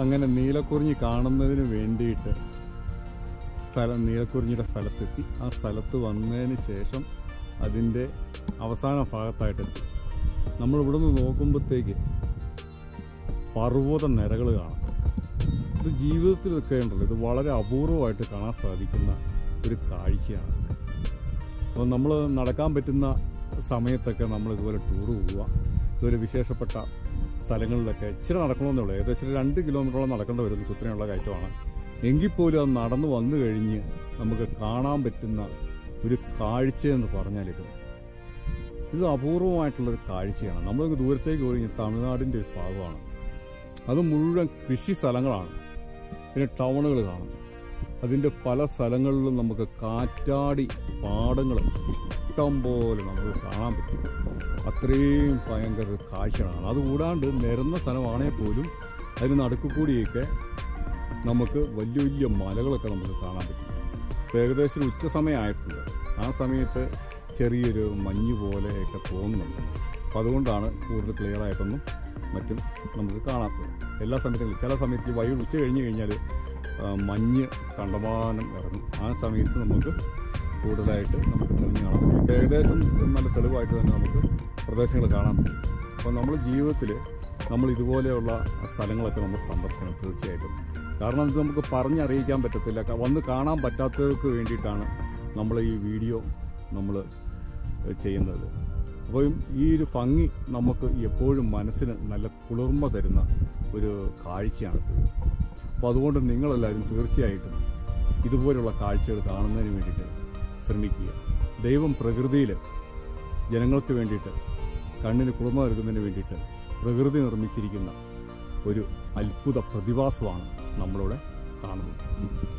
അങ്ങനെ നീലക്കുറിഞ്ഞി കാണുന്നതിന് വേണ്ടിയിട്ട് സ്ഥലം നീലക്കുറിഞ്ഞിയുടെ സ്ഥലത്തെത്തി ആ സ്ഥലത്ത് വന്നതിന് ശേഷം അതിൻ്റെ അവസാന ഭാഗത്തായിട്ടെത്തി നമ്മൾ ഇവിടെ നിന്ന് നോക്കുമ്പോഴത്തേക്ക് പർവ്വത നിരകൾ കാണാം ഇത് ജീവിതത്തിൽ നിൽക്കേണ്ടല്ലോ ഇത് വളരെ അപൂർവമായിട്ട് കാണാൻ സാധിക്കുന്ന ഒരു കാഴ്ചയാണ് അപ്പോൾ നമ്മൾ നടക്കാൻ പറ്റുന്ന സമയത്തൊക്കെ നമ്മൾ ഇതുപോലെ ടൂർ പോവുക ഇതുപോലെ വിശേഷപ്പെട്ട സ്ഥലങ്ങളിലൊക്കെ ഇച്ചിരി നടക്കണമെന്നേ ഉള്ളൂ ഏകദേശം ഒരു രണ്ട് കിലോമീറ്ററോളം നടക്കേണ്ടി വരുന്ന കുത്തനെയുള്ള കയറ്റമാണ് എങ്കിൽ പോലും അത് നടന്നു വന്നു കഴിഞ്ഞ് നമുക്ക് കാണാൻ പറ്റുന്ന ഒരു കാഴ്ചയെന്ന് പറഞ്ഞാൽ ഇത് ഇത് അപൂർവമായിട്ടുള്ളൊരു കാഴ്ചയാണ് നമ്മളിങ്ങ് ദൂരത്തേക്ക് പോയി തമിഴ്നാടിൻ്റെ ഒരു ഭാഗമാണ് അത് മുഴുവൻ കൃഷി സ്ഥലങ്ങളാണ് പിന്നെ ടൗണുകൾ കാണും അതിൻ്റെ പല സ്ഥലങ്ങളിലും നമുക്ക് കാറ്റാടി പാടങ്ങൾ ഇഷ്ടം പോലെ നമുക്ക് കാണാൻ പറ്റും അത്രയും ഭയങ്കര ഒരു കാഴ്ചയാണ് അതുകൂടാണ്ട് നിരന്ന സ്ഥലമാണെങ്കിൽ പോലും അതിന് നടുക്ക് കൂടിയൊക്കെ നമുക്ക് വലിയ വലിയ മലകളൊക്കെ നമുക്ക് കാണാൻ പറ്റും ഇപ്പോൾ ഏകദേശം ഒരു ഉച്ച സമയമായിട്ടുണ്ട് ആ സമയത്ത് ചെറിയൊരു മഞ്ഞ് പോലെയൊക്കെ തോന്നുന്നുണ്ട് അപ്പോൾ അതുകൊണ്ടാണ് കൂടുതൽ ക്ലിയർ ആയിട്ടൊന്നും മറ്റും നമുക്ക് കാണാത്തത് എല്ലാ സമയത്തും ചില സമയത്ത് ഈ വൈകിട്ട് ഉച്ച കഴിഞ്ഞ് കഴിഞ്ഞാൽ ആ, മഞ്ഞ് കണ്ടമാനം ഇറങ്ങും ആ സമയത്ത് നമുക്ക് കൂടുതലായിട്ട് നമുക്ക് തെളിഞ്ഞ് കാണാൻ പറ്റും ഇപ്പോൾ ഏകദേശം നല്ല തെളിവായിട്ട് തന്നെ നമുക്ക് പ്രദേശങ്ങൾ കാണാൻ പറ്റും അപ്പോൾ നമ്മൾ ജീവിതത്തിൽ നമ്മൾ ഇതുപോലെയുള്ള സ്ഥലങ്ങളൊക്കെ നമ്മൾ സന്ദർശിക്കണം തീർച്ചയായിട്ടും കാരണം ഇത് നമുക്ക് പറഞ്ഞറിയിക്കാൻ പറ്റത്തില്ല ക- വന്ന് കാണാൻ പറ്റാത്തവർക്ക് വേണ്ടിയിട്ടാണ് നമ്മൾ ഈ വീഡിയോ നമ്മൾ ചെയ്യുന്നത് അപ്പോൾ ഈ ഒരു ഭംഗി നമുക്ക് എപ്പോഴും മനസ്സിന് നല്ല കുളിർമ തരുന്ന ഒരു കാഴ്ചയാണ് അപ്പോൾ അതുകൊണ്ട് നിങ്ങളെല്ലാവരും തീർച്ചയായിട്ടും ഇതുപോലുള്ള കാഴ്ചകൾ കാണുന്നതിന് വേണ്ടിയിട്ട് ശ്രമിക്കുക ദൈവം പ്രകൃതിയിൽ ജനങ്ങൾക്ക് വേണ്ടിയിട്ട് കണ്ണിന് കുളിർമ നൽകുന്നതിന് വേണ്ടിയിട്ട് പ്രകൃതി നിർമ്മിച്ചിരിക്കുന്ന ഒരു അത്ഭുത പ്രതിഭാസമാണ് നമ്മളിവിടെ കാണുന്നത്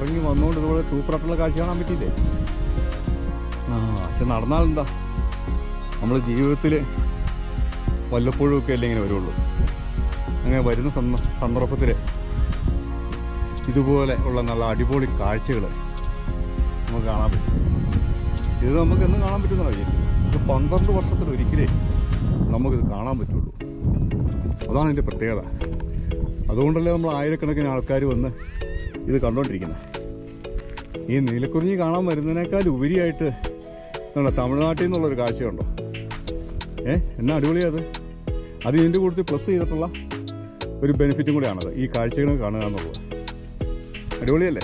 ഇറങ്ങി വന്നുകൊണ്ട് ഇതുപോലെ സൂപ്പറായിട്ടുള്ള കാഴ്ച കാണാൻ പറ്റിയില്ലേ ആ അച്ഛൻ നടന്നാലെന്താ നമ്മൾ ജീവിതത്തിൽ വല്ലപ്പോഴും ഒക്കെ അല്ലേ ഇങ്ങനെ വരുള്ളൂ അങ്ങനെ വരുന്ന സന്ദ സന്ദർഭത്തിൽ ഇതുപോലെ ഉള്ള നല്ല അടിപൊളി കാഴ്ചകൾ നമുക്ക് കാണാൻ പറ്റും ഇത് നമുക്ക് എന്നും കാണാൻ പറ്റുന്ന വഴിയില്ല ഇത് പന്ത്രണ്ട് വർഷത്തിൽ ഒരിക്കലേ നമുക്കിത് കാണാൻ പറ്റുള്ളൂ അതാണ് ഇതിൻ്റെ പ്രത്യേകത അതുകൊണ്ടല്ലേ നമ്മൾ ആയിരക്കണക്കിന് ആൾക്കാർ വന്ന് ഇത് കണ്ടുകൊണ്ടിരിക്കുന്നത് ഈ നീലക്കുറിഞ്ഞി കാണാൻ വരുന്നതിനേക്കാൾ ഉപരിയായിട്ട് നമ്മുടെ തമിഴ്നാട്ടിൽ നിന്നുള്ളൊരു കാഴ്ചയുണ്ടോ ഏ എന്നാ അടിപൊളിയത് അത് ഇതിൻ്റെ കൂട്ടത്തിൽ പ്ലസ് ചെയ്തിട്ടുള്ള ഒരു ബെനിഫിറ്റും കൂടിയാണത് ഈ കാഴ്ചകൾ കാണുക എന്നുള്ളത് അടിപൊളിയല്ലേ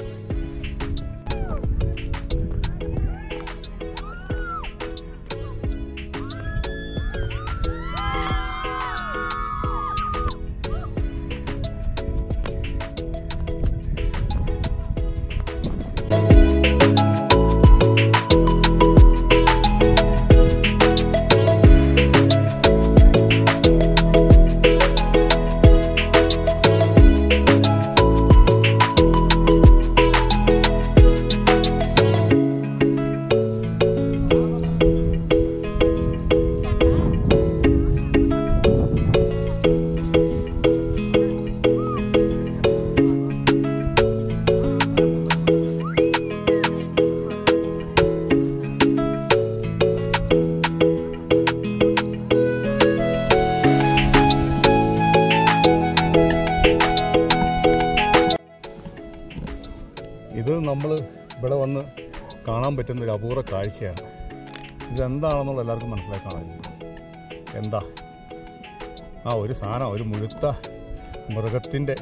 ഇത് നമ്മൾ ഇവിടെ വന്ന് കാണാൻ പറ്റുന്ന ഒരു അപൂർവ കാഴ്ചയാണ് ഇതെന്താണെന്നുള്ള എല്ലാവർക്കും മനസ്സിലാക്കാണല്ലോ എന്താ ആ ഒരു സാധനം ഒരു മുഴുത്ത മൃഗത്തിൻ്റെ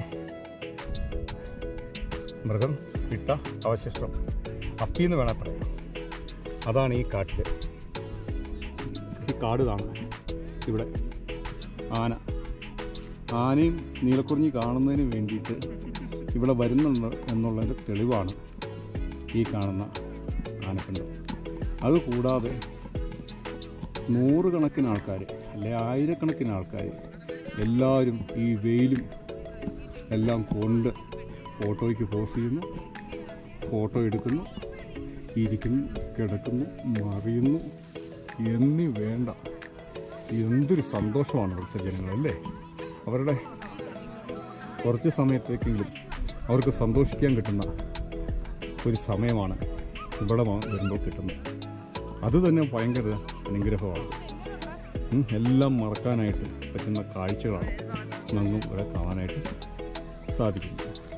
മൃഗം ഇട്ട അവശിഷ്ടം അപ്പിന്ന് വേണേൽ പറയാം അതാണ് ഈ കാട്ടിൽ ഈ കാട് കാണുന്നത് ഇവിടെ ആന ആനയും നീലക്കുറിഞ്ഞി കാണുന്നതിന് വേണ്ടിയിട്ട് ഇവിടെ വരുന്നുണ്ട് എന്നുള്ളതിൻ്റെ തെളിവാണ് ഈ കാണുന്ന ആനപ്പിണ്ടം അതുകൂടാതെ നൂറുകണക്കിന് ആൾക്കാർ അല്ലെ ആയിരക്കണക്കിന് ആൾക്കാർ എല്ലാവരും ഈ വെയിലും എല്ലാം കൊണ്ട് ഫോട്ടോയ്ക്ക് പോസ് ചെയ്യുന്നു ഫോട്ടോ എടുക്കുന്നു ഇരിക്കുന്നു കിടക്കുന്നു മറിയുന്നു എന്നീ വേണ്ട എന്തൊരു സന്തോഷമാണ് ഇവിടുത്തെ ജനങ്ങളല്ലേ അവരുടെ കുറച്ച് സമയത്തേക്കെങ്കിലും അവർക്ക് സന്തോഷിക്കാൻ കിട്ടുന്ന ഒരു സമയമാണ് ഇവിടെ വ- വരുമ്പോൾ കിട്ടുന്നത് അത് തന്നെ ഭയങ്കര അനുഗ്രഹമാണ് ഉം, എല്ലാം മറക്കാനായിട്ട് പറ്റുന്ന കാഴ്ചകളാണ് നമുക്ക് ഇവിടെ കാണാനായിട്ട് സാധിക്കുന്നത്